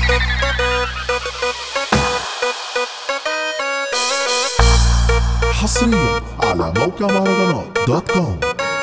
حصريا على موقع مهرجانات دوت كوم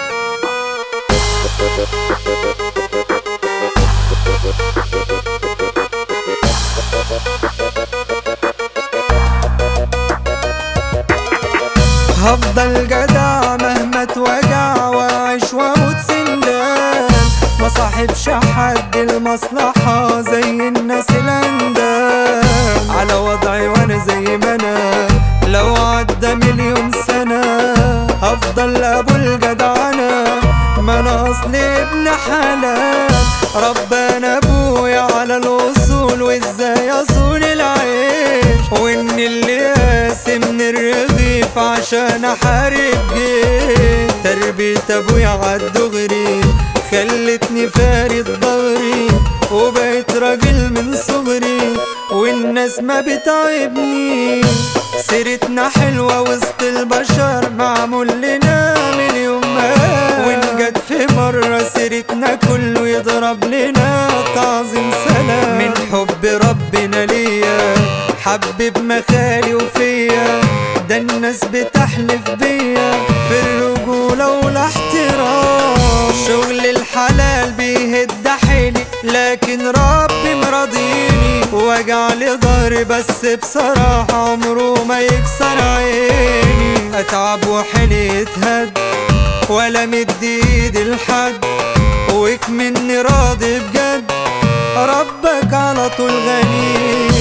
هفضل جدع مهما اتوجع واعيش واموت سندان ما صاحبش حد المصلحة زي الناس الاندال على وضعي وانا زي ما انا لو عدى مليون سنة هفضل ابو الجدعنة ما انا اصلي ابن حلال ربنا ابويا على الاصول وازاي اصون العيش وان اللي قاسي من الرغيف عشان احارب جيش تربية ابويا عالدغري خلتني فارد ضهري وبقيت راجل من صغري والناس ما بتعبني سيرتنا حلوة وسط البشر معمول لنا مليون مال وإن جت في مرة سيرتنا كله يضرب لنا تعظيم سلام من حب ربنا ليا حبب مخالي وفيا ده الناس بتحلف بيا في الرجولة والاحترام شغل الحلال بيهد حيلي لكن ربي مرضيني وجع لي ضهري بس بصراحة عمره ما يكسر عيني اتعب وحيلي يتهد ولا مد ايدي لحد وكمني راضي بجد ربك على طول غنيني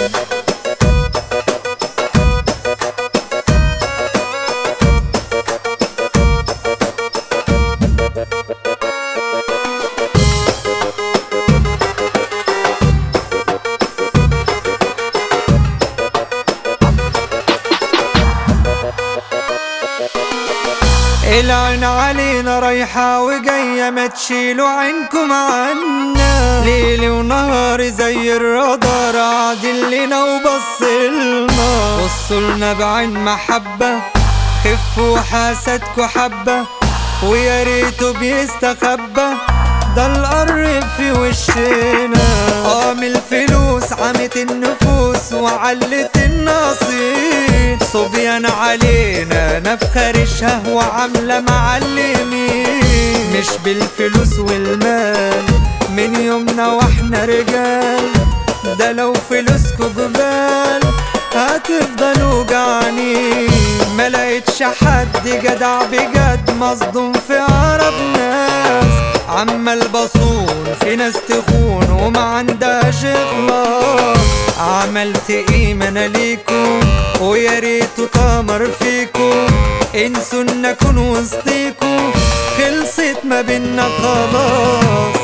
العين علينا رايحة وجاية ما تشيلوا عينكم عنا ليلي ونهاري زي الرادار قاعدين لنا وبصلنا بصولنا بعين محبة خفوا حاسدكوا حبة ويا ريته بيستخبى ده القرب في وشنا قام الفلوس عمت النفوس وعلت النصيب صبيان علينا نفخر الشهوة عاملة معلمين مش بالفلوس والمال من يومنا واحنا رجال ده لو فلوسكوا جبال هتفضلوا جعانين ما لقيتش حد جدع بجد مصدوم في عرب ناس عمال بصون في ناس تخون وما عندهاش اخلاص عملت قيمة انا ليكم ويا ريت تمر فيكم انسوا ان اكون وسطيكم خلصت ما بينا خلاص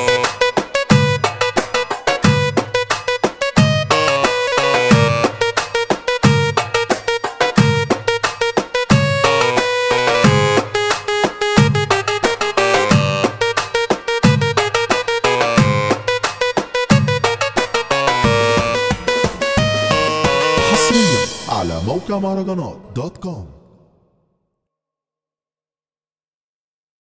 حصريا على موقع مهرجانات دوت كوم